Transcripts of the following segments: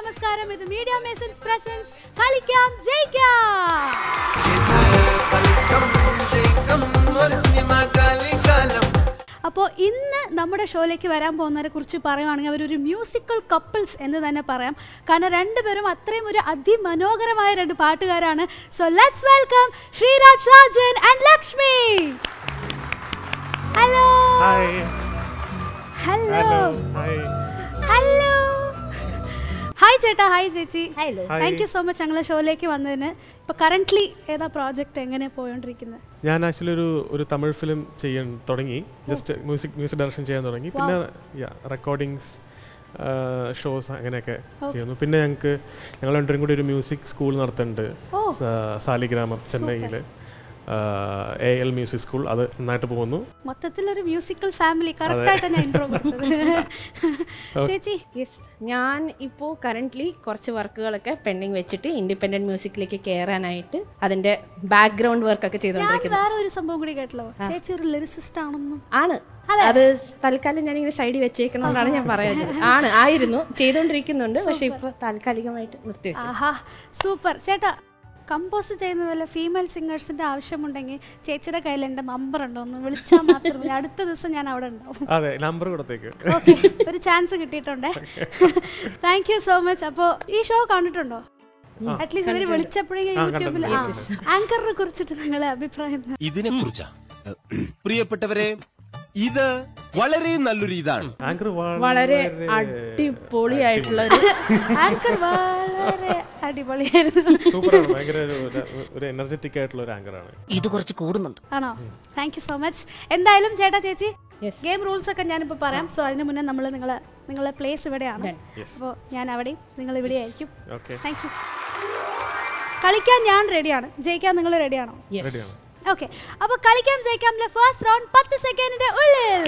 നമസ്കാരം ഇത് media മേസൻസ് presence കളിക്കാം ജയിക്കാം അപ്പോൾ ഇന്ന് നമ്മുടെ ഷോയിലേക്ക് വരാൻ പോകുന്നവരെ കുറിച്ച് പറയുവാണെങ്കിൽ അവരൊരു മ്യൂസിക്കൽ കപ്പിൾസ് എന്ന് തന്നെ പറയാം കാരണം രണ്ടുപേരും അത്രയും ഒരു അതിമനോഹരമായ രണ്ട് പാട്ടുകാരാണ് so let's welcome Sreeraj Rajan and Lakshmi hello hi hello hello hi hello hi ചേട്ടാ ഹായ് ചേച്ചി hello Hi. Thank you so much ഞങ്ങളെ ഷോയിലേക്ക് വന്നതിന് ഇപ്പൊ കറന്റ്ലി ഏതാ പ്രോജക്റ്റ് എങ്ങനെ പോയോണ്ടിരിക്കുന്നത് ഞാൻ ആക്ച്വലി ഒരു ഒരു തമിഴ് ഫിലിം ചെയ്യാൻ തുടങ്ങി ജസ്റ്റ് മ്യൂസിക് മ്യൂസിക് ഡയറക്ഷൻ ചെയ്യാൻ തുടങ്ങി പിന്നെ റെക്കോർഡിങ്സ് ഷോസ് അങ്ങനെയൊക്കെ ചെയ്യുന്നു പിന്നെ ഞങ്ങൾക്ക് ഞങ്ങൾ രണ്ടുപേരും കൂടി ഒരു മ്യൂസിക് സ്കൂൾ നടത്തുന്നുണ്ട് ഓ. സാ- സാലിഗ്രാമം ചെന്നൈയിൽ എ എൽ മ്യൂസിക് സ്കൂൾ അത് നന്നായിട്ട് പോകുന്നു മൊത്തത്തിലൊരു മ്യൂസിക്കൽ ഫാമിലി കറക്റ്റ് ആയിട്ട് ഞാൻ ഇൻട്രോ കൊടുത്തത് ചേച്ചി യെസ് ഞാൻ ഇപ്പോൾ കറൻ്റ്ലി കുറച്ച് വർക്കുകളൊക്കെ പെൻഡിങ് വെച്ചിട്ട് ഇൻഡിപെൻഡൻറ്റ് മ്യൂസിക്കിലേക്ക് കയറാനായിട്ട് അതിൻ്റെ ബാക്ക്ഗ്രൗണ്ട് വർക്കൊക്കെ ഞാൻ ചെയ്തുകൊണ്ടിരിക്കുന്നത് വേറെ ഒരു സംഭവം കൂടി കേട്ടല്ലോ ചേച്ചി ഒരു ലിറിസിസ്റ്റ് ആണെന്നും ആണ് അത് തൽക്കാലം ഞാനിങ്ങനെ സൈഡിൽ വെച്ചേക്കണമെന്നാണ് ഞാൻ പറയുന്നത് ആണ് ആയിരുന്നു ചെയ്തുകൊണ്ടിരിക്കുന്നുണ്ട് പക്ഷെ ഇപ്പോൾ താൽക്കാലികമായിട്ട് നിർത്തിവെച്ചു ആഹാ സൂപ്പർ ചേട്ടാ കമ്പോസ് ചെയ്യുന്ന വല്ല ഫീമെയിൽ സിംഗേഴ്സിന്റെ ആവശ്യമുണ്ടെങ്കിൽ ചേച്ചിയുടെ കയ്യിൽ എൻ്റെ നമ്പർ ഉണ്ടോ ഒന്ന് വിളിച്ചാൽ മാത്രം മതി അടുത്ത ദിവസം ഞാൻ അവിടെ ഉണ്ടാവും അതെ നമ്പർ കൊടുത്തേക്ക് ഓക്കെ ഒരു ചാൻസ് കിട്ടിയിട്ടുണ്ട് താങ്ക് യു സോ മച്ച് അപ്പോൾ ഈ ഷോ കണ്ടിട്ടുണ്ടോ അറ്റ്ലീസ്റ്റ് ഇവര് വിളിച്ചപ്പോഴേക്കും യൂട്യൂബിൽ ആങ്കറിനെ കുറിച്ചിട്ട് നിങ്ങളെ അഭിപ്രായം എന്താ? ഇതിനെ കുറിച്ചാ പ്രിയപ്പെട്ടവരെ ഇത് വളരെ നല്ലൊരു ഇതാണ് ആങ്കർ വളരെ അടിപൊളിയായിട്ടുള്ള ഒരു ആങ്കർ വളരെ അടിപൊളിയായിരുന്നു സൂപ്പറാണ് ഭയങ്കര ഒരു- ഒരു- ഒരു എനർജറ്റിക് ആയിട്ടുള്ള ഒരു ആങ്കറാണ് ഇത് കുറച്ച് കൂടുന്നുണ്ട് ആണോ താങ്ക് യു സോ മച്ച് എന്തായാലും ചേട്ടാ ചേച്ചി Yes. ഗെയിം റൂൾസ് ഒക്കെ ഞാനിപ്പോൾ പറയാം സോ അതിന് മുന്നേ നമ്മൾ നിങ്ങളെ നിങ്ങളെ പ്ലേസ് ഇവിടെയാണ് അപ്പോൾ ഞാൻ അവിടെയും നിങ്ങൾ ഇവിടെ ആയിരിക്കും ഓക്കെ താങ്ക് യു കളിക്കാൻ ഞാൻ റെഡിയാണ് ജയിക്കാൻ നിങ്ങൾ റെഡിയാണോ യെസ് ഓക്കെ അപ്പോൾ കളിക്കാം ജയിക്കാമിലെ ഫസ്റ്റ് റൗണ്ട് പത്ത് സെക്കൻഡിന്റെ ഉള്ളിൽ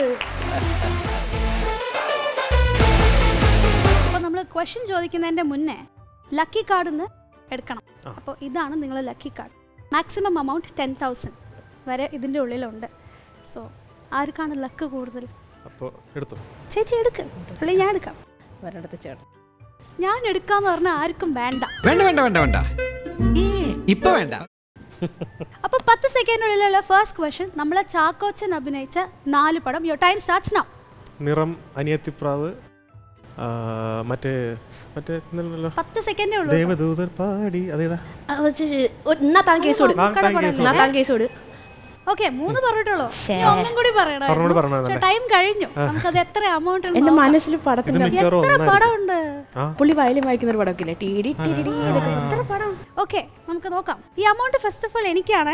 അപ്പോൾ നമ്മൾ ക്വസ്റ്റ്യൻ ചോദിക്കുന്നതിന്റെ മുന്നേ ലക്കി കാർഡ് നിന്ന് എടുക്കണം അപ്പോൾ ഇതാണ് നിങ്ങളെ lucky card maximum amount ten thousand വരെ ഇതിൻ്റെ ഉള്ളിലുണ്ട് സോ ആർക്കാണ് ലക്ക് കൂടുതൽ അപ്പോൾ എടുത്തു ചേച്ചി എടുക്ക് അല്ലെങ്കിൽ ഞാൻ എടുക്കാം ഒരിടത്ത് ചേട്ടൻ ഞാൻ എടുക്കാന്ന് പറഞ്ഞാൽ ആർക്കും വേണ്ട വേണ്ട വേണ്ട വേണ്ട വേണ്ട ഇപ്പൊ വേണ്ട അപ്പൊ പത്ത് സെക്കൻഡിനുള്ളിലുള്ള ഫസ്റ്റ് ക്വസ്റ്റ്യൻ നമ്മളെ ചാക്കോച്ചൻ അഭിനയിച്ച നാല് പടം യോ ടൈം സ്റ്റാർട്ട്സ് നൗ നിറം അനിയത്തിപ്രാവ് ആ, മറ്റേ മറ്റേ ഇന്നലല്ലോ പത്ത് സെക്കൻഡേ ഉള്ളൂ ദേവദൂതർ പാടി അതേതാ എന്നാ താൻ കേസ് കൊടു താൻ- താൻ കേസ് എന്നാ താൻ കേസ് കൊടു ഓക്കെ മൂന്ന് പറഞ്ഞിട്ടുള്ളൂ ഇനി ഒന്നും കൂടി പറഞ്ഞോട് പറഞ്ഞതാണ്. ടൈം കഴിഞ്ഞു നമുക്കത് എത്ര എമൗണ്ട് എന്റെ മനസ്സിൽ ഇത് പടത്തിന്റെ മിക്കവാറും എത്ര ഒന്നായിരിക്കും പടം ഉണ്ട് പുള്ളി വയലിൻ വായിക്കുന്ന ഒരു പടമൊക്കെ ഇല്ലേ ടീഡി ടീഡി എത്ര പടം ഓക്കെ നമുക്ക് നോക്കാം ഈ എമൗണ്ട് ഫസ്റ്റ് ഓഫ് ഓൾ എനിക്കാണ്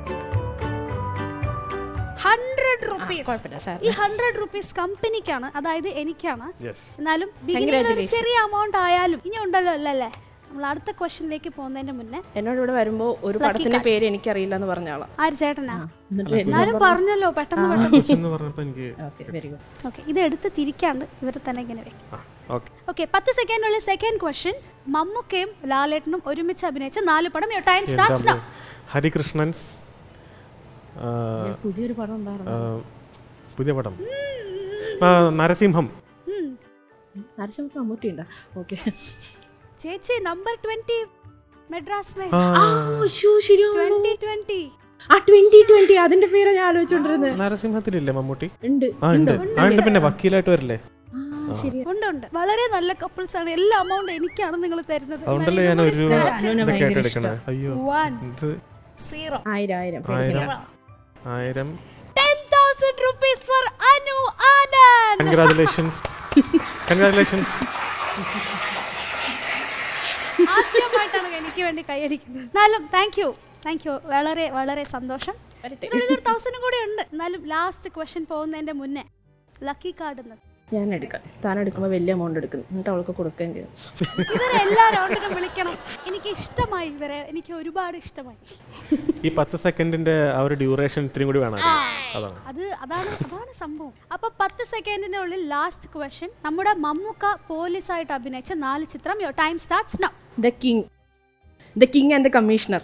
ഹൺഡ്രഡ് റുപ്പീസ് കുഴപ്പമില്ല സാർ ഈ ഹൺഡ്രഡ് റുപ്പീസ് കമ്പനിക്കാണ് അതായത് എനിക്കാണ് യെസ് എന്നാലും beginning ഒരു ചെറിയ എമൗണ്ട് ആയാലും ഇനി ഉണ്ടല്ലോ അല്ലല്ലേ നമ്മൾ അടുത്ത ക്വസ്റ്റ്യനിലേക്ക് പോകുന്നതിന്റെ മുന്നേ എന്നോട് ഇവിടെ വരുമ്പോ ഒരു പടത്തിന്റെ പേര് എനിക്കറിയില്ല എന്ന് പറഞ്ഞ ആളാ ആര് ചേട്ടനാ എന്നിട്ട് എന്നാലും പറഞ്ഞല്ലോ പെട്ടെന്ന് പെട്ടെന്ന് എന്ന് പറഞ്ഞപ്പോൾ എനിക്ക് ഓക്കെ വെരി ഗുഡ് ഓക്കെ ഇത് എടുത്ത് തിരിക്കാണ്ട് ഇവരെ തന്നെ ഇങ്ങനെ വെക്കും ആ ഓക്കെ ഓക്കെ പത്ത് സെക്കൻഡിനുള്ളിൽ സെക്കൻഡ് ക്വസ്റ്റ്യൻ മമ്മൂക്കയും ലാലേട്ടനും ഒരുമിച്ച് അഭിനയിച്ച നാല് പടം യോ ടൈം സ്റ്റാർട്ട്സ് നൗ ഹരികൃഷ്ണൻസ് ആ, പുതിയൊരു പടം ഉണ്ടായിരുന്നു ആ, പുതിയ പടം ആ, നരസിംഹം നരസിംഹ മമ്മൂട്ടി ഉണ്ടോ ഓക്കെ ചേച്ചി നമ്പർ ട്വന്റി മെഡ്രാസ് മേ ആ, ട്വന്റി ട്വന്റി ആ ട്വന്റി ട്വന്റി അതിന്റെ പേരാ ഞാൻ ആലോചിച്ചോണ്ടിരുന്നത് നരസിംഹത്തിലില്ലേ മമ്മൂട്ടി ഉണ്ട് ആ ഉണ്ട് ആ ഉണ്ട് പിന്നെ വക്കീലായിട്ട് വരില്ലേ ആ ശരി ഉണ്ട് ഉണ്ട് വളരെ നല്ല കപ്പിൾസ് ആണ് എല്ലാ എമൗണ്ട് എനിക്കാണ് നിങ്ങൾ തരുന്നത് അതുകൊണ്ടല്ലേ ഞാൻ ഒരു അനുവിനെ ഇതൊക്കെ ആയിട്ട് ഭയങ്കര എടുക്കണേ അയ്യോ വൺ ഇത് സീറോ ആയിരം ആയിരം ആയിരം ആയിരം ten thousand rupees for Anu Anand congratulations congratulations ആദ്യമായിട്ടാണ് എനിക്ക് വേണ്ടി കൈയടിക്കുന്നത് എന്നാലും താങ്ക് യു താങ്ക് യു വളരെ വളരെ സന്തോഷം ഒരു തൗസൻഡും കൂടി ഉണ്ട് എന്നാലും ലാസ്റ്റ് ക്വസ്റ്റ്യൻ പോകുന്നതിന്റെ മുന്നേ ലക്കി കാർഡ് എന്നത് ഞാൻ എടുക്കാം താൻ എടുക്കുമ്പോൾ വലിയ എമൗണ്ട് എടുക്കുന്നു എന്നിട്ട് അവൾക്ക് കൊടുക്കുകയും ചെയ്തു ഇവരെ എല്ലാ റൗണ്ടിനും വിളിക്കണം എനിക്ക് ഇഷ്ടമായി ഇവരെ എനിക്ക് ഒരുപാട് ഇഷ്ടമായി ഈ പത്ത് സെക്കൻഡിന്റെ ആ ഒരു ഡ്യൂറേഷൻ ഇത്തിരി കൂടി വേണം അതാണ് അത് അതാണ് അതാണ് സംഭവം അപ്പൊ പത്ത് സെക്കൻഡിന്റെ ഉള്ളിൽ ലാസ്റ്റ് ക്വസ്റ്റ്യൻ നമ്മുടെ മമ്മൂക്ക പോലീസായിട്ട് അഭിനയിച്ച നാല് ചിത്രം your time starts now the king the king and the commissioner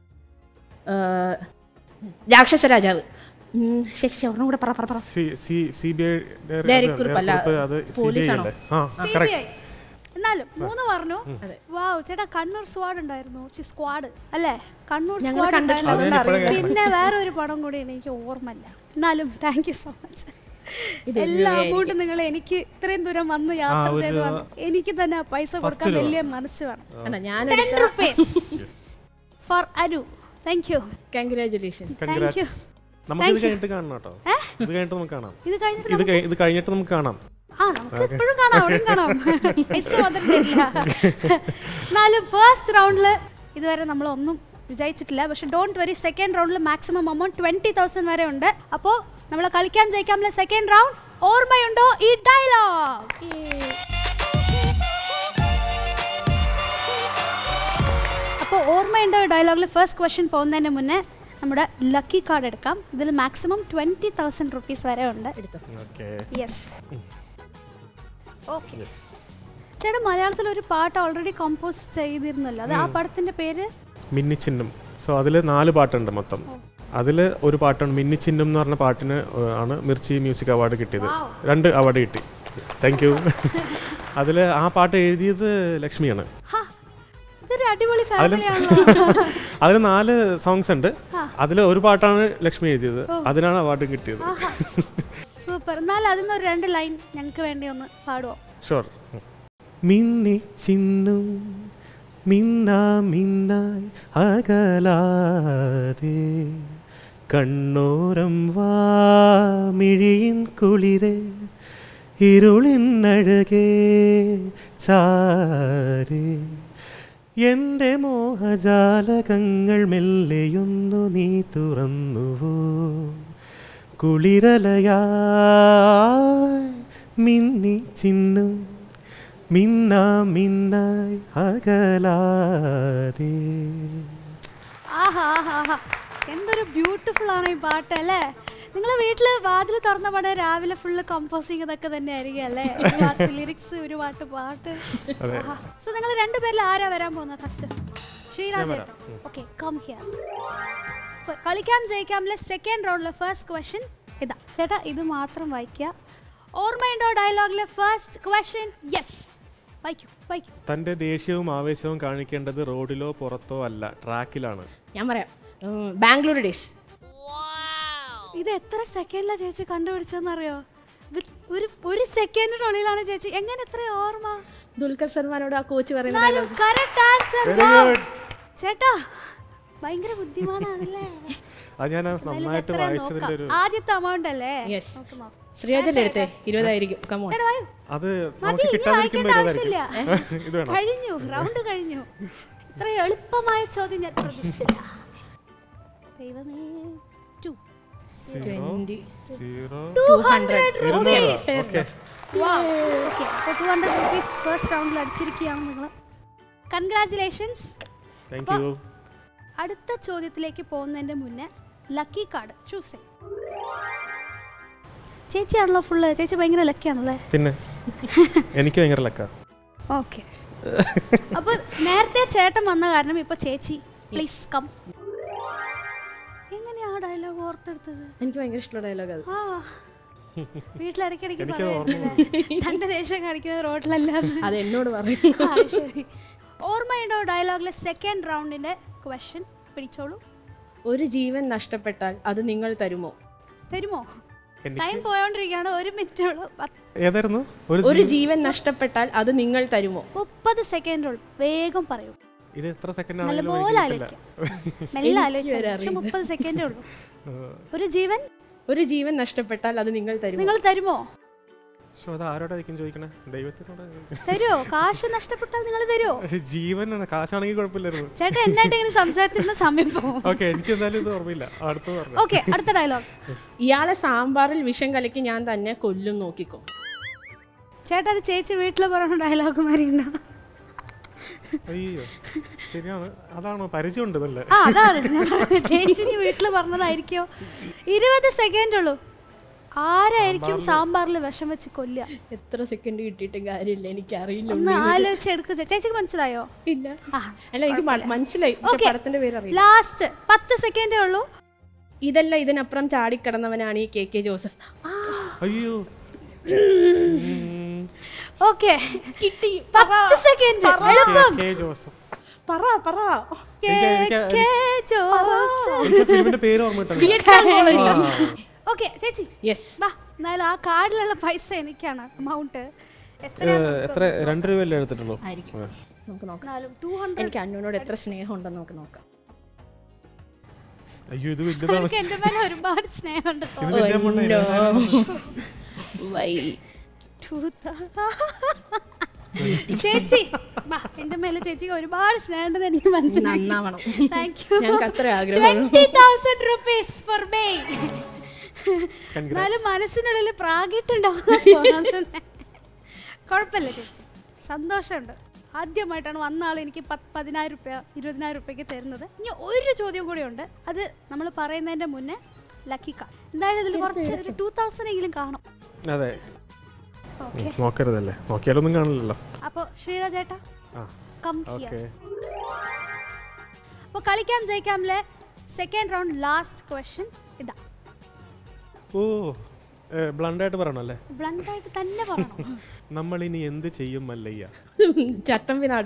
രാക്ഷസ രാജാവ് ഉം, ശശി ശശി, ഒരെണ്ണം കൂടെ പറ പറ പറ C C C B I diary കുറിപ്പ് അല്ല, അത് സി ബി ഐ പോലീസാണോ? അല്ലേ ആ കറക്റ്റ് എന്നാലും മൂന്ന് പറഞ്ഞു അതെ. വാവ് ചേട്ടാ കണ്ണൂർ സ്ക്വാഡ് ഉണ്ടായിരുന്നു സ്ക്വാഡ് അല്ലേ കണ്ണൂർ ഞങ്ങൾ സ്ക്വാഡ് കണ്ടിട്ടുള്ളത് അത് ഞാൻ ഇപ്പഴേ അറിയാം. പിന്നെ വേറെ ഒരു പടം കൂടിയാണ് എനിക്ക് ഓർമ്മയില്ല എന്നാലും താങ്ക് യു സോ മച്ച് ഇത് എല്ലാ എഴുതുകയായിരിക്കും. അമൗണ്ടും നിങ്ങൾ എനിക്ക് ഇത്രയും ദൂരം വന്ന് യാത്ര ആ, ഒരു ചെയ്ത് വന്ന് എനിക്ക് തന്നെ ആ പൈസ കൊടുക്കാൻ രൂപ. വലിയ മനസ്സ് വേണം അല്ല ഞാൻ ടെൻ റുപ്പീസ് ഫോർ അരു താങ്ക് യു കൺഗ്രാചുലേഷൻസ് കൺഗ്രാറ്റ്സ് നമുക്ക് ഇത് കഴിഞ്ഞിട്ട് കാണണം കേട്ടോ ഇത് കഴിഞ്ഞിട്ട് നമുക്ക് കാണാം ഇത് കഴിഞ്ഞിട്ട് ഇത് കഴി- ഇത് കഴിഞ്ഞിട്ട് നമുക്ക് കാണാം ആ നമുക്ക് എപ്പോഴും കാണാം അവിടെയും കാണാം പൈസ മാത്രം തരില്ല എന്നാലും ഫസ്റ്റ് റൗണ്ടിൽ ഇതുവരെ നമ്മൾ ഒന്നും വിജയിച്ചിട്ടില്ല പക്ഷെ ഡോണ്ട് വരി സെക്കൻഡ് റൗണ്ടിൽ മാക്സിമം എമൗണ്ട് ട്വന്റി തൗസൻഡ് വരെ ഉണ്ട് അപ്പോൾ നമ്മൾ കളിക്കാൻ ജയിക്കാമല്ല സെക്കൻഡ് റൗണ്ട് ഓർമ്മയുണ്ടോ ഈ ഡയലോഗ് അപ്പോൾ ഓർമ്മയുണ്ടോ ഈ ഡയലോഗിൽ ഫസ്റ്റ് ക്വസ്റ്റ്യൻ പോകുന്നതിന് മുന്നേ നമ്മുടെ ലക്കി കാർഡ് എടുക്കാം ഇതിൽ മാക്സിമം ട്വന്റി തൗസൻഡ് റുപ്പീസ് വരെ ഉണ്ട് ഓക്കെ യെസ് ഓക്കെ ചേട്ടാ മലയാളത്തിൽ ഒരു പാട്ട് ഓൾറെഡി കമ്പോസ് ചെയ്തിരുന്നല്ലോ അത് ആ പടത്തിന്റെ പേര് മിന്നിച്ചിഹ്നം സോ അതിൽ നാല് പാട്ടുണ്ട് മൊത്തം അതിൽ ഒരു പാട്ടാണ് മിന്നിച്ചിഹ്നം എന്ന് പറഞ്ഞ പാട്ടിന് ഏഹ്, ആണ് മിർച്ചി മ്യൂസിക് അവാർഡ് കിട്ടിയത് രണ്ട് അവാർഡ് കിട്ടി താങ്ക് യു അതിൽ ആ പാട്ട് എഴുതിയത് ലക്ഷ്മിയാണ് ഹാ, ഇതൊരു അടിപൊളി ഫാമിലി ആണല്ലോ അതിൽ നാല് സോങ്സ് ഉണ്ട് അതിൽ ഒരു പാട്ടാണ് ലക്ഷ്മി എഴുതിയത് അതിനാണ് അവാർഡ് കിട്ടിയത് സൂപ്പർ എന്നാൽ അതിൽ നിന്ന് ഒരു രണ്ട് ലൈൻ ഞങ്ങൾക്ക് വേണ്ടി ഒന്ന് പാടുവോ ഷുവർ മിന്നിച്ചിന്നും മിന്നാ മിന്നായി അകലാതെ കണ്ണോരം വാ മിഴിയിൻ കുളിരെ ഇരുളിനഴകേ ചാരേ എൻ്റെ മോഹജാലകങ്ങൾ മെല്ലെയൊന്നു നീ തുറന്നുവോ കുളിരലയായി മിന്നി ചിന്നും മിന്നാ മിന്നായി അകലാതെ ആഹാ ആഹാ ആഹാ എന്തൊരു ബ്യൂട്ടിഫുൾ ആണ് ഈ പാട്ട് അല്ലേ നിങ്ങളെ വീട്ടിൽ വാതിൽ തുറന്ന പാടെ രാവിലെ ഫുള്ള് കമ്പോസിങ് ഇതൊക്കെ തന്നെ ആയിരിക്കും അല്ലേ ലിറിക്സ് ഒരു പാട്ട് പാട്ട് സോ നിങ്ങൾ രണ്ടുപേരിൽ ആരാ വരാൻ പോകുന്നത് first Sreeraj okay come here കളിക്കാം ജയിക്കാമിലെ സെക്കൻഡ് റൗണ്ടിലെ ഫസ്റ്റ് ക്വസ്റ്റ്യൻ ഇതാ ചേട്ടാ ഇത് മാത്രം വായിക്കുക ഓർമ്മയുണ്ടോ ഡയലോഗിലെ ഫസ്റ്റ് ക്വസ്റ്റ്യൻ യെസ് വായിക്കൂ വായിക്കൂ തൻ്റെ ദേഷ്യവും ആവേശവും കാണിക്കേണ്ടത് റോഡിലോ പുറത്തോ അല്ല ട്രാക്കിലാണ് ഞാൻ പറയാം ഉം, ബാംഗ്ലൂർ ഡേയ്സ് ഇത് എത്ര സെക്കൻഡിലാണ് ചേച്ചി കണ്ടുപിടിച്ചതെന്നറിയോ With ഒരു ഒരു സെക്കൻഡിനുള്ളിലാണ് ചേച്ചി എങ്ങനെ എത്ര ഓർമ്മ ദുൽഖർ സൽമാനോട് ആ കോച്ച് പറയുന്ന എന്നാലും dialogue. correct answer. Very Wow. good. ചേട്ടാ ഭയങ്കര ബുദ്ധിമാനാണല്ലേ അത് ഞാൻ എന്തായാലും നന്നായിട്ട് എത്രയാ വായിച്ചതിൻ്റെ ഒരു നോക്കാം. ആദ്യത്തെ എമൗണ്ട് അല്ലേ Yes. നോക്ക് നോക്ക്. ശ്രീരാജന്റെ അടുത്തേ ഇരുപതായിരിക്കും കമോൺ ചേട്ടാ വായു. അത് മതി നമുക്ക് ഇനി കിട്ടാതിരിക്കുമ്പോൾ വായിക്കേണ്ട ഇതായിരിക്കും ആവശ്യമില്ല ഇത് വേണം കഴിഞ്ഞു റൗണ്ട് കഴിഞ്ഞു ഇത്ര എളുപ്പമായ ചോദ്യം ഞാൻ പ്രതീക്ഷിച്ചില്ല ദൈവമേ two twenty zero two hundred okay okay അപ്പോൾ ടു ഹൺഡ്രഡ് റുപ്പീസ് ഫസ്റ്റ് റൗണ്ടിൽ അടിച്ചിരിക്കുകയാണ് നിങ്ങൾ കൺഗ്രാറ്റുലേഷൻസ് താങ്ക് യു അടുത്ത ചോദ്യത്തിലേക്ക് പോകുന്നതിൻ്റെ മുന്നേ ലക്കി കാർഡ് ചൂസ് ചെയ്യും ചേച്ചിയാണല്ലോ ഫുള്ള് ചേച്ചി ഭയങ്കര ലക്കിയാണല്ലേ പിന്നെ എനിക്ക് ഭയങ്കര ലക്ക ഓക്കെ അപ്പോൾ നേരത്തെ ചേട്ടൻ വന്ന കാരണം ഇപ്പോൾ ചേച്ചി പ്ലീസ് കം എങ്ങനെയാ ഡയലോഗ് ഓർത്തെടുത്തത് എനിക്ക് ഭയങ്കര ഇഷ്ടമുള്ള ഡയലോഗ് അത് ആ വീട്ടിലിടയ്ക്കിടയ്ക്ക് എനിക്കത് പറയുന്നില്ലേ തൻ്റെ ദേഷ്യം കാണിക്കുന്നത് റോഡിലല്ലാതെ അത് എന്നോട് പറയും ആ, ശരി ഓർമ്മയുണ്ടോ ഡയലോഗിലെ സെക്കൻഡ് റൗണ്ടിന്റെ ക്വസ്റ്റ്യൻ പിടിച്ചോളൂ ഒരു ജീവൻ നഷ്ടപ്പെട്ടാൽ അത് നിങ്ങൾ തരുമോ തരുമോ എനിക്ക് ടൈം പോയോണ്ടിരിക്കുകയാണ് ഒരു മിനിറ്റ് ഉള്ളൂ പത്ത്- ഏതായിരുന്നു ഒരു ഒരു ജീ- ജീവൻ നഷ്ടപ്പെട്ടാൽ അത് നിങ്ങൾ തരുമോ മുപ്പത് സെക്കൻഡ് ഉള്ളൂ വേഗം പറയൂ ഇത് എത്ര സെക്കൻഡ് നല്ലപോലെ ആണെങ്കിലും ആലോചിക്കാം മെല്ലെ ആലോചിച്ചു വരെ പക്ഷെ മുപ്പത് സെക്കൻഡേ ഉള്ളൂ ഒരു ജീവൻ ഒരു ജീവൻ നഷ്ടപ്പെട്ടാൽ അത് നിങ്ങൾ തരുമോ നിങ്ങൾ തരുമോ പക്ഷെ അത് ആരോടായിരിക്കും ചോദിക്കണേ ദൈവത്തിനോട് തരുമോ കാശ് നഷ്ടപ്പെട്ടാൽ നിങ്ങൾ തരുമോ ജീവനാണ് കാശാണെങ്കിൽ കുഴപ്പമില്ലായിരുന്നു ചേട്ടൻ എന്നായിട്ട് ഇങ്ങനെ സംസാരിച്ചിരുന്ന സമയം പോകും ഓക്കെ എനിക്ക് എന്തായാലും ഇത് ഓർമ്മയില്ല അടുത്ത് പറഞ്ഞു ഓക്കെ അടുത്ത ഡയലോഗ് ഇയാളെ സാമ്പാറിൽ വിഷം കലക്കി ഞാൻ തന്നെ കൊല്ലും നോക്കിക്കോ ചേട്ടാ അത് ചേച്ചി വീട്ടിൽ പറയുന്ന ഡയലോഗ് മാറി ഉണ്ടോ അയ്യോ ശരിയാണ് അതാണോ പരിചയമുണ്ട് നല്ല ആ അതാണ് ഞാൻ പറഞ്ഞത്. ചേച്ചി ഇനി വീട്ടിൽ പറഞ്ഞതായിരിക്കോ ഇരുപത് സെക്കൻഡ് ഉള്ളൂ ആരായിരിക്കും സാമ്പാറിൽ വിഷം വെച്ച് കൊല്ലുക എത്ര സെക്കൻഡ് കിട്ടിയിട്ടും കാര്യമില്ല എനിക്കറിയില്ല ഒന്ന് ആലോചിച്ച് എടുക്കുക ചേച്ചിക്ക് മനസ്സിലായോ ഇല്ല അല്ല എനിക്ക് മ- മനസ്സിലായി പക്ഷെ Okay. പടത്തിന്റെ പേര് അറിയില്ല ലാസ്റ്റ് പത്ത് സെക്കൻഡേ ഉള്ളൂ ഇതല്ല ഇതിനപ്പുറം ചാടിക്കിടന്നവനാണ് ഈ കെ കെ ജോസഫ് ആ, അയ്യോ ഓക്കെ പത്ത് സെക്കൻഡ് എളുപ്പം കെ ജോസഫ് പറ പറ കെ എനിക്ക് എനിക്ക് കെ ജോസ് എനിക്ക് ഫിലിമിന്റെ പേര് ഓർമ്മ ഓക്കെ ചേച്ചി യെസ് വാ എന്നാലും ആ കാർഡിലുള്ള പൈസ എനിക്കാണ് എമൗണ്ട് എത്ര എത്ര രണ്ട് രൂപയല്ലേ എടുത്തിട്ടുള്ളൂ ആയിരിക്കും നമുക്ക് നോക്കാം എന്നാലും ടു ഹൺഡ്രഡ് എനിക്ക് അന്നുവിനോട് എത്ര സ്നേഹം ഉണ്ടെന്ന് നമുക്ക് നോക്കാം അയ്യോ ഇത് വലുതാണ് എനിക്ക് എന്റെ മേലെ ഒരുപാട് സ്നേഹമുണ്ട് ഇത് വലിയ amount വൈ ചേച്ചി വാ എന്റെ മേലെ ചേച്ചിക്ക് ഒരുപാട് സ്നേഹമുണ്ടെന്ന് എനിക്ക് മനസ്സിലായി നന്നാവണം താങ്ക് യു ഞങ്ങൾക്ക് അത്ര ആഗ്രഹമുള്ളൂ twenty thousand rupees for me Congrats. എന്നാലും മനസ്സിനുള്ളിൽ പ്രാഗിട്ടുണ്ടാവും കുഴപ്പമില്ല ചേച്ചി സന്തോഷമുണ്ട് ആദ്യമായിട്ടാണ് വന്ന ആൾ എനിക്ക് പത്ത് പതിനായിരം റുപ്യ ഇരുപതിനായിരം റുപ്യക്ക് തരുന്നത് ഇനി ഒരു ചോദ്യം കൂടി ഉണ്ട് അത് നമ്മൾ പറയുന്നതിന്റെ മുന്നേ ലക്കി കാർ എന്തായാലും ഇതിൽ കുറച്ച് ഒരു ടൂ തൗസൻഡ് എങ്കിലും കാണും അതെ ഓക്കെ നോക്കരുതല്ലേ നോക്കിയാലൊന്നും കാണില്ലല്ലോ അപ്പോൾ ശ്രീരാജ് ചേട്ടാ ആ കം ഓക്കെ അപ്പോൾ കളിക്കാം ജയിക്കാമിലെ സെക്കൻഡ് റൗണ്ട് ലാസ്റ്റ് ക്വസ്റ്റ്യൻ ഇതാ ഓ ബ്ലണ്ടായിട്ട് പറയണം അല്ലേ ബ്ലണ്ട് ആയിട്ട് തന്നെ പറയണം നമ്മൾ ഇനി എന്ത് ചെയ്യും മല്ലയ്യ ചട്ടമ്പിനാട്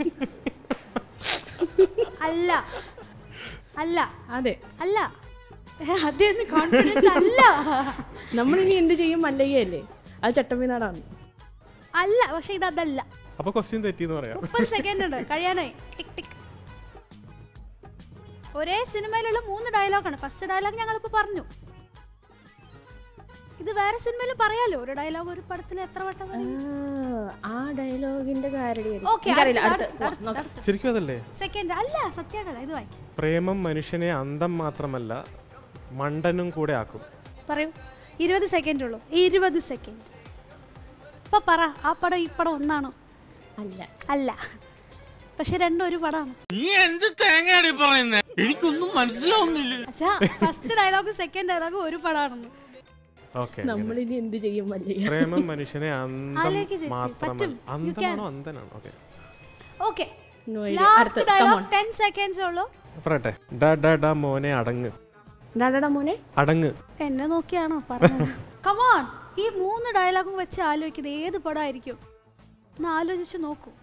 അല്ല അല്ല അതെ അല്ല അതൊന്നും കോൺഫിഡൻസ് അല്ല നമ്മളിനി എന്ത് ചെയ്യും മല്ലയ്യല്ലേ അത് ചട്ടമ്പിനാടാണ് അല്ല പക്ഷെ ഇത് അതല്ല അപ്പൊ ക്വസ്റ്റ്യൻ തെറ്റിന്ന് പറയാം മുപ്പത് സെക്കൻഡ് ഉണ്ട് കഴിയാനായി ടിക് ടിക് ഒരേ സിനിമയിലുള്ള മൂന്ന് ഡയലോഗാണ് ഫസ്റ്റ് ഡയലോഗ് ഞങ്ങളിപ്പോ പറഞ്ഞു ഇത് വേറെ സിനിമയിൽ പറയാലോ ഒരു ഡയലോഗ് ഒരു പടത്തിൽ എത്ര വട്ടം പറയും ആ ഡയലോഗിന്റെ കാര്യം ഓക്കെ എനിക്കറിയില്ല അടുത്ത നോക്കാം ശരിക്കും അതല്ലേ സെക്കൻഡ് അല്ല സത്യാകല ഇത് വായിക്കും പ്രേമം മനുഷ്യനെ അന്തം മാത്രമല്ല മണ്ടനും കൂടെ ആക്കും പറയൂ ഇരുപത് സെക്കൻഡ് ഉള്ളൂ ഇരുപത് സെക്കൻഡ് ഇപ്പൊ പറ ആ പടം ഈ പടം ഒന്നാണോ അല്ല അല്ല പക്ഷെ രണ്ടും ഒരു പടമാണ് നീ എന്ത് തേങ്ങയാടി പറയുന്നേ എനിക്കൊന്നും മനസ്സിലാവുന്നില്ല അച്ഛാ ഫസ്റ്റ് ഡയലോഗ് സെക്കൻഡ് ഡയലോഗ് ഒരു പടമാണെന്ന് ഓക്കെ നമ്മളിനി എന്ത് ചെയ്യും മല്ലയ്യ പ്രേമം മനുഷ്യനെ അന്തം ആലോചിക്ക് ചേച്ചി, മാത്രമല്ല പറ്റും. You അന്തമാണോ അന്തനാണോ okay okay No idea. Last അടുത്ത, come dialogue on. Ten seconds ഉള്ളൂ പറയട്ടെ ഡാ ഡാ ഡാ മോനെ അടങ്ങ് ഡാഡാ മോനെ അടങ്ങ് എന്നെ നോക്കിയാണോ പറഞ്ഞത് കമോൺ ഈ മൂന്ന് ഡയലോഗും വെച്ച് ആലോചിക്കുന്നത് ഏത് പടമായിരിക്കും ഒന്ന് ആലോചിച്ച് നോക്കൂ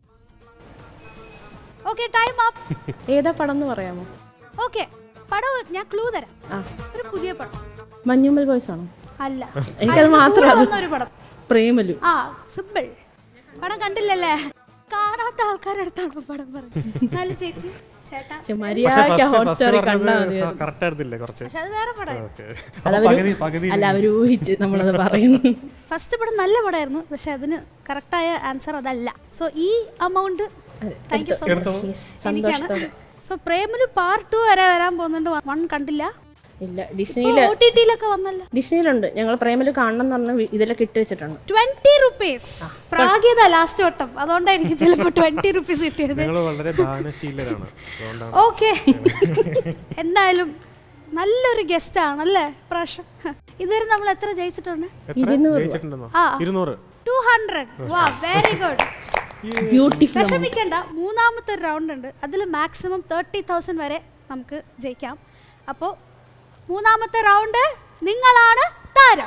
ഓക്കെ ടൈം അപ്പ് ഏതാ പടം എന്ന് പറയാമോ ഓക്കെ പടം ഞാൻ ക്ലൂ തരാം ആ ഒരു പുതിയ പടം മഞ്ഞുമ്മൽ ബോയ്സ് ആണോ അല്ല എനിക്കത് അതിന് മാത്രം കൂടെ അറിയാം. വന്ന ഒരു പടം പ്രേമലു ആ സിമ്പിൾ പടം കണ്ടില്ലല്ലേ കാണാത്ത ആൾക്കാരടുത്താണ് പടം പറഞ്ഞത് നല്ല ചേച്ചി ചേട്ടാ പക്ഷെ മര്യാദക്ക് ഹോട്ട്സ്റ്റാറിൽ കണ്ടാൽ മതി കറക്റ്റ് ആയിരുന്നില്ലേ കുറച്ച് പക്ഷെ അത് വേറെ പടമായിരുന്നു ഓക്കെ അതവര് പകുതി പകുതി അല്ല അവർ ഊഹിച്ച് നമ്മളത് പറയുന്നു ഫസ്റ്റ് പടം നല്ല പടമായിരുന്നു പക്ഷെ അതിന് കറക്റ്റായ ആൻസർ അതല്ല സോ ഈ എമൗണ്ട് താങ്ക് യു സോ എടുത്തോ. Yes, സന്തോഷത്തോടെ സോ പ്രേമിന് പാർട്ട് ടു വരെ വരാൻ പോകുന്നുണ്ട് വൺ കണ്ടില്ല ഇല്ല ഡിസ്നിയില് ഒ ടി ടിയിലൊക്കെ വന്നല്ലോ ഡിസ്നിയിലുണ്ട് ഞങ്ങൾ പ്രേമലു കാണണം എന്ന് പറഞ്ഞ ഇതിലൊക്കെ ഇട്ട് വെച്ചിട്ടുണ്ട് ട്വന്റി റുപ്പീസ് പ്രാഗ്യത ലാസ്റ്റ് വട്ടം അതുകൊണ്ടാണ് എനിക്ക് ചിലപ്പോൾ ട്വന്റി റുപ്പീസ് കിട്ടിയത് ഞങ്ങൾ വളരെ ദാനശീലരാണ് അതുകൊണ്ടാണ് ഓക്കെ എന്തായാലും നല്ലൊരു ഗസ്റ്റ് ആണല്ലേ പ്രാവശ്യം ഇതുവരെ നമ്മൾ എത്ര ജയിച്ചിട്ടുണ്ട് എത്ര ജയിച്ചിട്ടുണ്ടെന്നോ ആ. ഇരുന്നൂറ് ടു ഹൺഡ്രഡ് വാ വെരി ഗുഡ് ബ്യൂട്ടിഫുൾ വിഷമിക്കണ്ട മൂന്നാമത്തെ റൗണ്ട് ഉണ്ട് അതിൽ മാക്സിമം തേർട്ടി തൗസൻഡ് വരെ നമുക്ക് ജയിക്കാം അപ്പോൾ മൂന്നാമത്തെ റൗണ്ട് നിങ്ങളാണ് താരം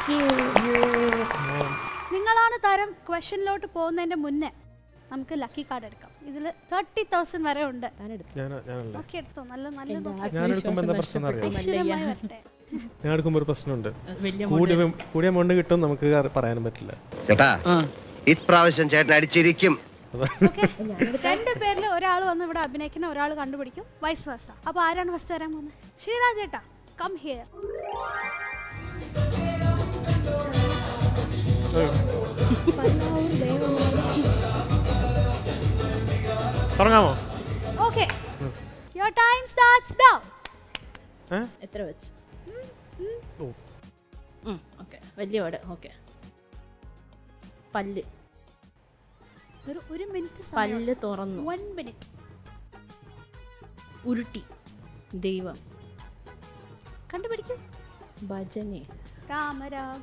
നിങ്ങളാണ് താരം ക്വസ്റ്റ്യനിലോട്ട് പോകുന്നതിന്റെ മുന്നേ നമുക്ക് ലക്കി കാർഡ് എടുക്കാം ഇതിൽ തേർട്ടി തൗസൻഡ് വരെ ഉണ്ട് ഞാൻ ഞാനല്ല നോക്കി എടുത്തോ നല്ല നല്ല നോക്കി ഞാൻ എടുക്കുമ്പോൾ എന്താ പ്രശ്നം എന്നറിയാം ഐശ്വര്യമായി വരട്ടെ ഞാൻ എടുക്കുമ്പോൾ ഒരു പ്രശ്നമുണ്ട് വലിയ കൂടിയ കൂടിയ എമൗണ്ട് കിട്ടും നമുക്ക് അറി- പറയാനും പറ്റില്ല ചേട്ടാ ഇപ്രാവശ്യം ചേട്ടൻ അടിച്ചിരിക്കും ഓക്കെ രണ്ട് പേരിൽ ഒരാൾ വന്ന് ഇവിടെ അഭിനയിക്കുന്ന ഒരാൾ കണ്ടുപിടിക്കും വൈസ് വാസ അപ്പൊ ആരാണ് ഫസ്റ്റ് വരാൻ പോകുന്നത് ശ്രീരാജ് ചേട്ടാ കം ഹിയർ തുടങ്ങാമോ okay your time starts now ഏ എത്ര വെച്ച് ഓ ഓക്കെ വലിയ വേർഡ് ഓക്കെ പല്ല് ഒരു ഒരു മിനിറ്റ് പല്ല് തുറന്നു വൺ മിനിറ്റ് ഉരുട്ടി ദൈവം കണ്ടുപിടിക്കും ഭജനെ രാമരാമ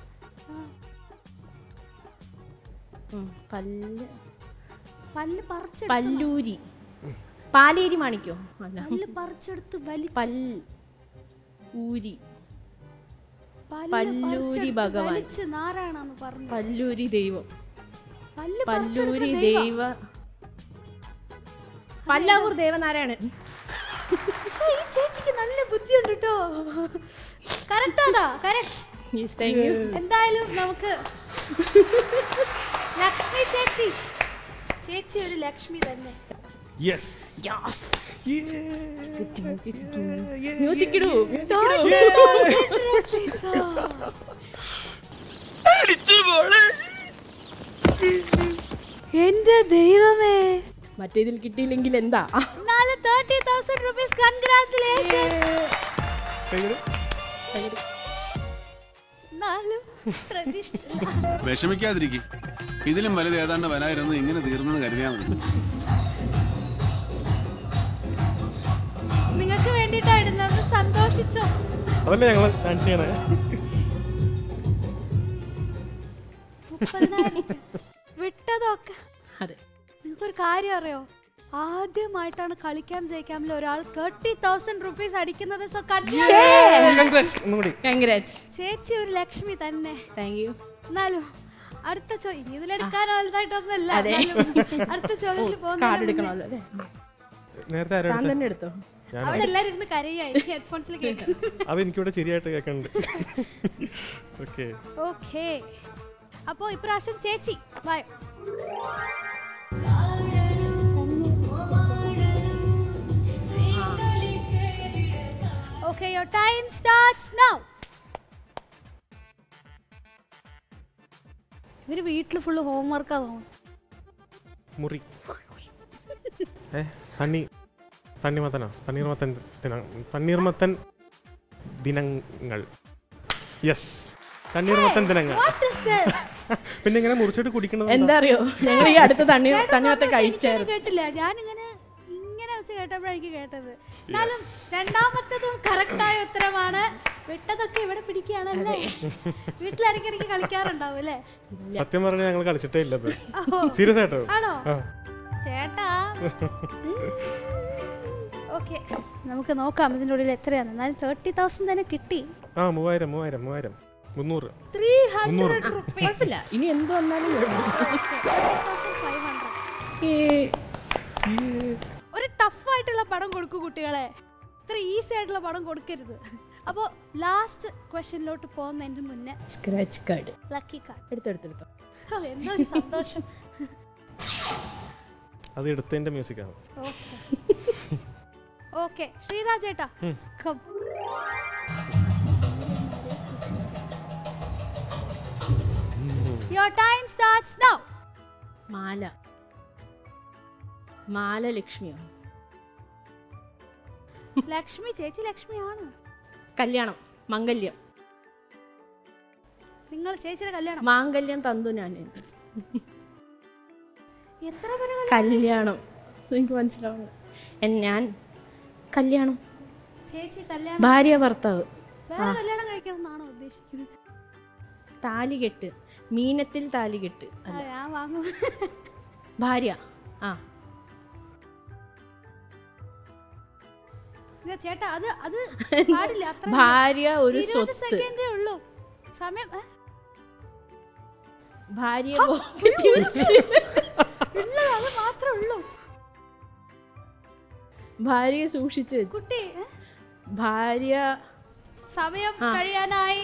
ഉം, പല്ല് പല്ല് പറിച്ചെടുത്ത് പല്ലൂരി പാലേരി മാണിക്കോ അല്ല പല്ല് പറിച്ചെടുത്ത് വലി പൽ ഊരി പല്ല് പല്ലൂരി പറിച്ചെടുത്ത് ഭഗവാൻ. വലിച്ച് നാരായണെന്ന് പറഞ്ഞു പല്ലൂരി ദൈവം പല്ല് പല്ലൂരി പറിച്ചെടുക്കുന്ന ദൈവ പല്ലാവൂർ ദേവനാരായണൻ പക്ഷേ ഈ ചേച്ചിക്ക് നല്ല ബുദ്ധിയുണ്ട് കേട്ടോ കറക്റ്റാണോ കറക്റ്റ് യെസ് താങ്ക് യു എന്തായാലും നമുക്ക് ലക്ഷ്മി ചേച്ചി ചേച്ചി ഒരു ലക്ഷ്മി തന്നെ യെസ് മ്യൂസിക് ഇടൂ മ്യൂസിക് ഇടൂ എന്റെ ദൈവമേ മറ്റേതിൽ കിട്ടിയില്ലെങ്കിൽ എന്താ എന്നാലും തേർട്ടി തൗസൻഡ് റുപ്പീസ് കൺഗ്രാറ്റുലേഷൻ എന്നാലും പ്രതീക്ഷിച്ചില്ല വിഷമിക്കാതിരിക്കും ഇതിലും വലുത് ഏതാണ്ട് വരായിരുന്നു ഇങ്ങനെ തീർന്നെന്ന് കരുതിയാൽ മതി നിങ്ങൾക്ക് വേണ്ടിയിട്ടാ ഇടുന്നത് സന്തോഷിച്ചോ അതല്ലേ ഞങ്ങൾ ഡാൻസ് ചെയ്യണേ മുപ്പതിനായിരം രൂപ. വിട്ടതൊക്കെ അതെ നിങ്ങൾക്കൊരു കാര്യം അറിയോ ആദ്യമായിട്ടാണ് കളിക്കാൻ ജയിക്കാമില്ല ഒരാൾ തേർട്ടി തൗസൻഡ് റുപ്പീസ് അടിക്കുന്നത് സോ കൺഗ്രാറ്റ്സ് ഒന്നുകൂടി കൺഗ്രാറ്റ്സ് ചേച്ചി ഒരു ലക്ഷ്മി തന്നെ താങ്ക് യു എന്നാലും അടുത്ത ചോദ്യം ഇതിലെടുക്കാൻ വലുതായിട്ടൊന്നുമല്ല അതെ. എന്നാലും അടുത്ത ചോദ്യത്തിൽ കാർഡ് പോകുന്ന എടുക്കണമല്ലോ അല്ലേ നേരത്തെ ആരും താൻ തന്നെ എടുത്തോ അവിടെ എല്ലാരും ഇരുന്ന് കരയായി ഹെഡ്ഫോൺസിൽ കേൾക്കുന്നു അത് എനിക്കിവിടെ ശരിയായിട്ട് കേൾക്കുന്നുണ്ട് ഓക്കെ ഓക്കേ അപ്പോ ഇപ്രാവശ്യം ചേച്ചി വായോ okay your time starts now ഇവര് വീട്ടിൽ ഫുള്ള് ഹോംവർക്കാ തോന്നുന്നു മുറി ഏ തണ്ണി തണ്ണിമത്തനോ തണ്ണീർമത്തൻ ദിന തണ്ണീർമത്തൻ ദിനങ്ങൾ യെസ് തണ്ണീർമത്തൻ ദിനങ്ങൾ What is this? പിന്നെ ഇങ്ങനെ മുറിച്ചിട്ട് കുടിക്കണത് എന്താ അറിയോ ഞങ്ങൾ ഈ അടുത്ത തണ്ണി തണ്ണിമത്തം പക്ഷേ എനിക്കത് കഴിച്ചായിരുന്നു കേട്ടില്ല ഞാനിങ്ങനെ ഇങ്ങനെ വെച്ച് കേട്ടപ്പോഴാണ് എനിക്ക് കേട്ടത് എന്നാലും രണ്ടാമത്തതും കറക്റ്റായ ഉത്തരമാണ് വിട്ടതൊക്കെ ഇവിടെ പിടിക്കുകയാണല്ലേ വീട്ടിലിടയ്ക്കിടയ്ക്ക് കളിക്കാറുണ്ടാവും അല്ലേ സത്യം പറഞ്ഞാൽ ഞങ്ങൾ കളിച്ചിട്ടേ ഇല്ലത് ഓ, സീരിയസ് ആയിട്ടോ ആണോ ആ. ചേട്ടാ ഓക്കെ നമുക്ക് നോക്കാം ഇതിൻ്റെ ഉള്ളിൽ എത്രയാണ് എന്നാലും തേർട്ടി തൗസൻഡ് തന്നെ കിട്ടി ആ മൂവായിരം മൂവായിരം മൂവായിരം മുന്നൂറ് ത്രീ ഹൺഡ്രഡ് റുപ്പീസ് കുഴപ്പമില്ല ഇനി എന്ത് വന്നാലും ഫൈവ് ഹൺഡ്രഡ് ഒരു ടഫ് ആയിട്ടുള്ള പടം കൊടുക്കൂ കുട്ടികളെ ഇത്ര ഈസി ആയിട്ടുള്ള പടം കൊടുക്കരുത് അപ്പോൾ ലാസ്റ്റ് ക്വസ്റ്റ്യനിലോട്ട് പോകുന്നതിന് മുന്നേ സ്ക്രാച്ച് കാർഡ് ലക്കി കാർഡ് എടുത്തെടുത്തെടുത്തോ ഓ, എന്തോ ഒരു സന്തോഷം അത് എടുത്തതിന്റെ മ്യൂസിക്കാണ് ഓക്കെ ശ്രീരാജ് ചേട്ടാ come. Your time starts now. മാല മാല ലക്ഷ്മിയോ ലക്ഷ്മി ചേച്ചി ലക്ഷ്മിയാണ് കല്യാണം മംഗല്യം നിങ്ങൾ ചേച്ചിയുടെ കല്യാണം മാംഗല്യം തന്തു ഞാൻ എത്ര പേര് കല്യാണം? കല്യാണം എനിക്ക് മനസ്സിലാവുന്നു എൻ- ഞാൻ കല്യാണം ചേച്ചി കല്യാണം ഭാര്യ ഭർത്താവ് വേറെ കല്യാണം കഴിക്കണം എന്നാണോ ഉദ്ദേശിക്കുന്നത് താലികെട്ട് മീനത്തിൽ താലികെട്ട് ആ, ഞാൻ വാങ്ങും ഭാര്യ ആ ഇല്ല, ചേട്ടാ അത് അത് പാടില്ല അത്ര ഭാര്യ ഒരു ഇരുപത് സ്വത്ത് സെക്കൻഡേ ഉള്ളൂ സമയം ഏ? ഭാര്യ പോക്കറ്റിൽ വെച്ച് ഇല്ല അത് മാത്രമേ ഉള്ളൂ ഭാര്യയെ സൂക്ഷിച്ചു വെച്ചു കുട്ടി ഏ? ഭാര്യ സമയം ആ. കഴിയാനായി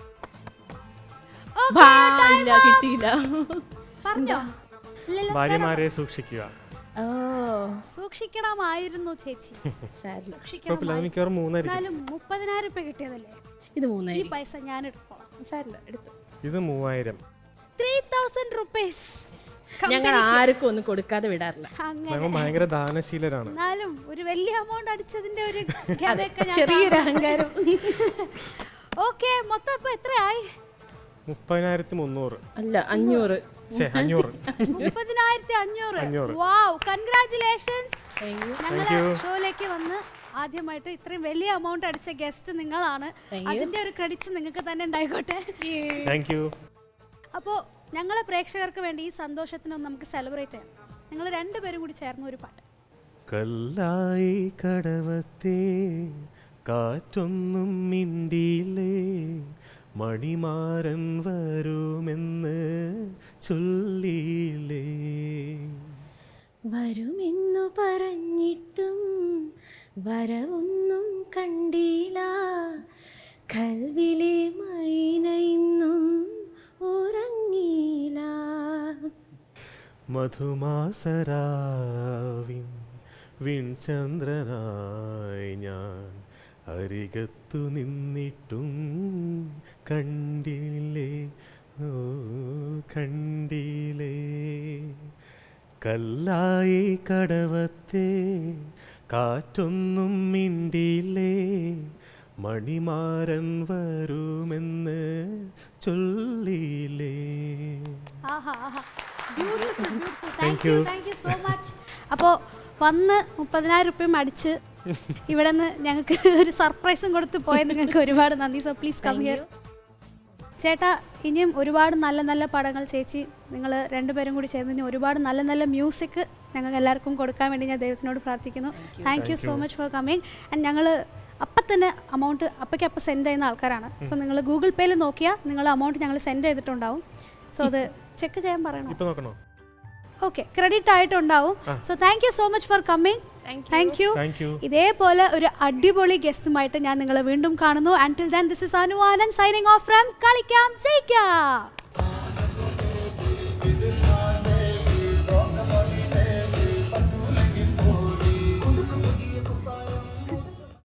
ഭാ- ഇല്ല കിട്ടിയില്ല പറഞ്ഞോ ഇല്ലല്ലോ ഭാര്യമാരെ സൂക്ഷിക്കുക ഓ സൂക്ഷിക്കണമായിരുന്നു ചേച്ചി സാരില്ല സൂക്ഷിക്കണം കുഴപ്പമില്ല അത് മിക്കവാറും മൂന്നായിരിക്കും എന്നാലും മുപ്പതിനായിരം രൂപ കിട്ടിയതല്ലേ ഇത് ഈ മൂന്നായി പൈസ ഞാൻ എടുത്തോളാം സാരില്ല എടുത്തു ഇത് മൂവായിരം ത്രീ തൗസൻഡ് റുപ്പീസ് ഞങ്ങൾ ആർക്കും ഒന്നും കൊടുക്കാതെ വിടാറില്ല അങ്ങനെ ഞങ്ങൾ ഭയങ്കര ദാനശീലരാണ് എന്നാലും ഒരു വലിയ എമൗണ്ട് അടിച്ചതിന്റെ ഒരു ഗമയൊക്കെ ഞാൻ ചെറിയൊരു അഹങ്കാരം ഓക്കെ മൊത്തം ഇപ്പൊ എത്രയായി മുപ്പതിനായിരത്തി മുന്നൂറ് അല്ല അഞ്ഞൂറ് ശേ അഞ്ഞൂറ് മുപ്പതിനായിരത്തി അഞ്ഞൂറ് അഞ്ഞൂറ്. Wow congratulations Thank you. ഞങ്ങളുടെ ഷോയിലേക്ക് വന്ന് ആദ്യമായിട്ട് ഇത്രയും വലിയ എമൗണ്ട് അടിച്ച ഗസ്റ്റ് നിങ്ങളാണ് Thank you. അതിന്റെ ഒരു ക്രെഡിറ്റ്സ് നിങ്ങൾക്ക് തന്നെ ഉണ്ടായിക്കോട്ടെ താങ്ക് യു അപ്പോൾ ഞങ്ങളെ പ്രേക്ഷകർക്ക് വേണ്ടി ഈ സന്തോഷത്തിനൊന്ന് നമുക്ക് സെലിബ്രേറ്റ് ചെയ്യാം നിങ്ങൾ രണ്ടുപേരും കൂടി ചേർന്ന ഒരു പാട്ട് കല്ലായി കടവത്തെ കാറ്റൊന്നും മിണ്ടിയില്ലേ മണിമാരൻ വരുമെന്ന് ചൊല്ലിയില്ലേ വരുമെന്നു പറഞ്ഞിട്ടും വരവൊന്നും കണ്ടില്ല കൽവിലെ മൈന ഇന്നും ഉറങ്ങിയില്ല മധുമാസരാവിൻ വിൺചന്ദ്രനായി ഞാൻ അരികത്തു നിന്നിട്ടും കണ്ടില്ലേ ഓ കണ്ടില്ലേ കല്ലായി കടവത്തെ കാറ്റൊന്നും മിണ്ടിയില്ലേ മണിമാരൻ വരുമെന്ന് ചൊല്ലിയില്ലേ ആഹാ ആഹാ beautiful beautiful Thank thank you you. Thank you so much അപ്പോൾ വന്ന് മുപ്പതിനായിരം റുപ്യം അടിച്ച് ഇവിടെ നിന്ന് ഞങ്ങൾക്ക് ഒരു സർപ്രൈസും കൊടുത്ത് പോയ നിങ്ങൾക്ക് ഒരുപാട് നന്ദി സോ പ്ലീസ് കം ഹിയർ ചേട്ടാ ഇനിയും ഒരുപാട് നല്ല നല്ല പടങ്ങൾ ചേച്ചി നിങ്ങൾ രണ്ടുപേരും കൂടി ചേർന്ന് ഇനി ഒരുപാട് നല്ല നല്ല മ്യൂസിക് ഞങ്ങൾക്ക് എല്ലാവർക്കും കൊടുക്കാൻ വേണ്ടി ഞാൻ ദൈവത്തിനോട് പ്രാർത്ഥിക്കുന്നു thank you so much for coming and ഞങ്ങൾ അപ്പം തന്നെ അമൗണ്ട് അപ്പയ്ക്ക് അപ്പം സെൻഡ് ചെയ്യുന്ന ആൾക്കാരാണ് സോ നിങ്ങൾ ഗൂഗിൾ പേയിൽ നോക്കിയാൽ നിങ്ങൾ അമൗണ്ട് ഞങ്ങൾ സെൻഡ് ചെയ്തിട്ടുണ്ടാവും സോ അത് ചെക്ക് ചെയ്യാൻ പറയണം ഇപ്പൊ നോക്കണോ ഓക്കെ ക്രെഡിറ്റ് ആയിട്ടുണ്ടാവും so thank you so much for coming thank you thank you ഇതേപോലെ ഒരു അടിപൊളി ഗസ്റ്റുമായിട്ട് ഞാൻ നിങ്ങളെ വീണ്ടും കാണുന്നു until then this is Anu Anand signing off from Kalikkam ജയിക്കാം